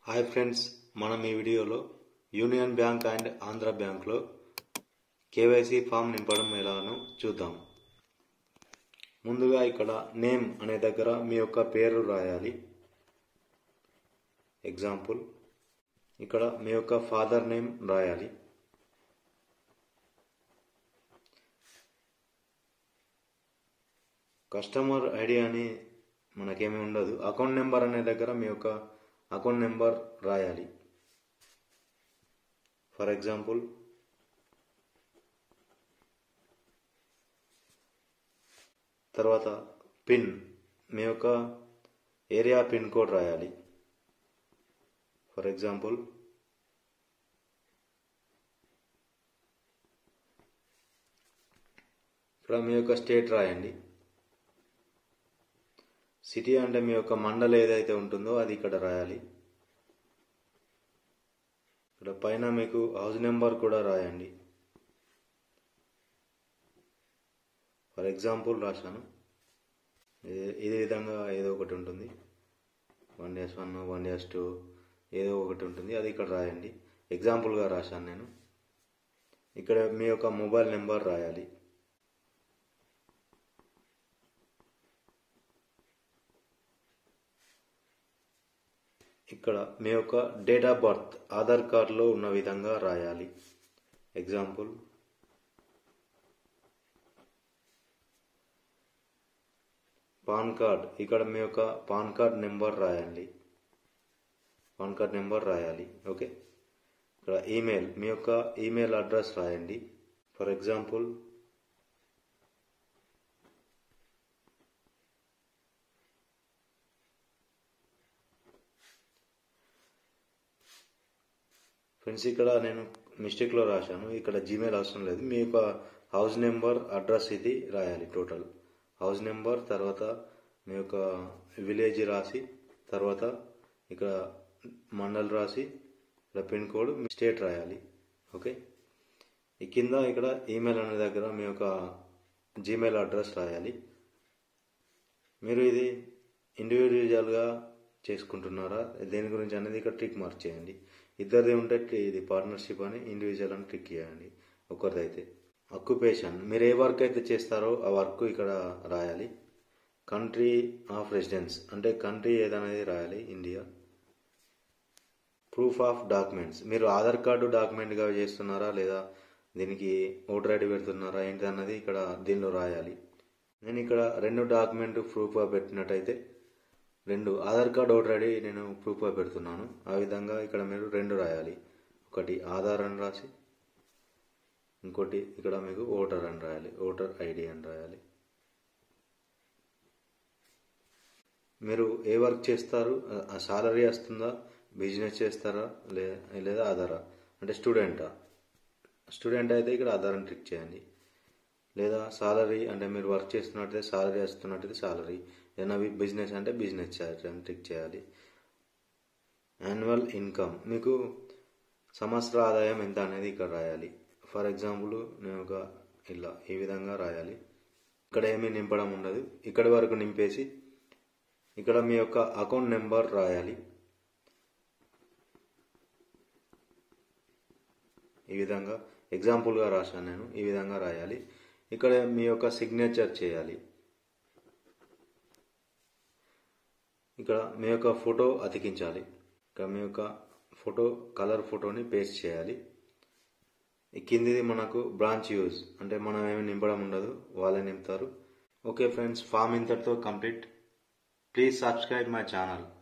hi friends మనం ఈ వీడియోలో యూనియన్ బ్యాంక్ అండ్ ఆంధ్ర బ్యాంక్లో కేవైసీ ఫామ్ నింపడం ఎలానో చూద్దాం ముందుగా ఇక్కడ నేమ్ అనే దగ్గర మీ యొక్క పేరు రాయాలి ఎగ్జాంపుల్ ఇక్కడ మీ యొక్క ఫాదర్ నేమ్ రాయాలి కస్టమర్ ఐడి అని మనకేమీ ఉండదు అకౌంట్ నెంబర్ అనే దగ్గర మీ యొక్క అకౌంట్ నెంబర్ రాయాలి ఫర్ ఎగ్జాంపుల్ తర్వాత పిన్ మీ యొక్క ఏరియా పిన్ కోడ్ రాయాలి ఫర్ ఎగ్జాంపుల్ ఇక్కడ మీ యొక్క స్టేట్ రాయండి సిటీ అంటే మీ యొక్క మండల్ ఏదైతే ఉంటుందో అది ఇక్కడ రాయాలి ఇక్కడ పైన మీకు హౌస్ నెంబర్ కూడా రాయండి ఫర్ ఎగ్జాంపుల్ రాశాను ఇదే విధంగా ఏదో ఒకటి ఉంటుంది one days one one days two ఏదో ఒకటి ఉంటుంది అది ఇక్కడ రాయండి ఎగ్జాంపుల్గా రాశాను నేను ఇక్కడ మీ యొక్క మొబైల్ నెంబర్ రాయాలి ఇక్కడ మీ యొక్క డేట్ ఆఫ్ బర్త్ ఆధార్ కార్డులో ఉన్న విధంగా రాయాలి ఎగ్జాంపుల్ పాన్ కార్డ్ ఇక్కడ మీ యొక్క పాన్ కార్డ్ నెంబర్ రాయండి పాన్ కార్డ్ నెంబర్ రాయాలి ఓకే ఇక్కడ ఈమెయిల్ మీ యొక్క ఈమెయిల్ అడ్రస్ రాయండి ఫర్ ఎగ్జాంపుల్ ఫ్రెండ్స్ ఇక్కడ నేను మిస్టేక్లో రాశాను ఇక్కడ జీమెయిల్ అవసరం లేదు మీ యొక్క హౌస్ నెంబర్ అడ్రస్ ఇది రాయాలి టోటల్ హౌస్ నెంబర్ తర్వాత మీ యొక్క విలేజ్ రాసి తర్వాత ఇక్కడ మండల్ రాసి ఇక్కడ పిన్ కోడ్ స్టేట్ రాయాలి ఓకే ఈ కింద ఇక్కడ ఈమెయిల్ అనే దగ్గర మీ యొక్క జీమెయిల్ అడ్రస్ రాయాలి మీరు ఇది ఇండివిజువల్గా చేసుకుంటున్నారా దేని గురించి అనేది ఇక్కడ ట్రిక్ మార్క్ చేయండి ఇద్దరిది ఉంటే ఇది పార్ట్నర్షిప్ అని ఇండివిజువల్ అని క్లిక్ చేయండి ఒకరిదైతే అక్యుపేషన్ మీరు ఏ వర్క్ అయితే చేస్తారో ఆ వర్క్ ఇక్కడ రాయాలి కంట్రీ ఆఫ్ రెసిడెన్స్ అంటే కంట్రీ ఏదనేది రాయాలి ఇండియా ప్రూఫ్ ఆఫ్ డాక్యుమెంట్స్ మీరు ఆధార్ కార్డు డాక్యుమెంట్గా చేస్తున్నారా లేదా దీనికి ఓటర్ ఐడి పెడుతున్నారా ఏంటి అన్నది ఇక్కడ దీనిలో రాయాలి నేను ఇక్కడ రెండు డాక్యుమెంట్ ప్రూఫ్గా పెట్టినట్టయితే రెండు ఆధార్ కార్డ్ ఓటర్ ఐడి నేను ప్రూఫ్గా పెడుతున్నాను ఆ విధంగా ఇక్కడ మీరు రెండు రాయాలి ఒకటి ఆధార్ అని రాసి ఇంకోటి ఇక్కడ మీకు ఓటర్ అని రాయాలి ఓటర్ ఐడి అని రాయాలి మీరు ఏ వర్క్ చేస్తారు సాలరీ వస్తుందా బిజినెస్ చేస్తారా లే లేదా ఆధారా అంటే స్టూడెంటా స్టూడెంట్ అయితే ఇక్కడ ఆధారం క్లిక్ చేయండి లేదా సాలరీ అంటే మీరు వర్క్ చేస్తున్నట్టయితే సాలరీ వస్తున్నట్టయితే సాలరీ ఏదైనా బిజినెస్ అంటే బిజినెస్ చేయాలి అని క్లిక్ చేయాలి యాన్యువల్ ఇన్కమ్ మీకు సంవత్సర ఆదాయం ఎంత అనేది ఇక్కడ రాయాలి ఫర్ ఎగ్జాంపుల్ నేను ఒక ఇలా ఈ విధంగా రాయాలి ఇక్కడ ఏమీ నింపడం ఉండదు ఇక్కడి వరకు నింపేసి ఇక్కడ మీ యొక్క అకౌంట్ నెంబర్ రాయాలి ఈ విధంగా ఎగ్జాంపుల్గా రాశాను నేను ఈ విధంగా రాయాలి ఇక్కడ మీ యొక్క సిగ్నేచర్ చేయాలి ఇక్కడ మీ యొక్క ఫోటో అతికించాలి ఇక్కడ మీ యొక్క ఫోటో కలర్ ఫోటోని పేస్ట్ చేయాలి ఈ కిందిది మనకు బ్రాంచ్ యూజ్ అంటే మనం ఏమి నింపడం ఉండదు వాళ్ళే నింపుతారు ఓకే ఫ్రెండ్స్ ఫామ్ ఇంతటితో complete please subscribe my channel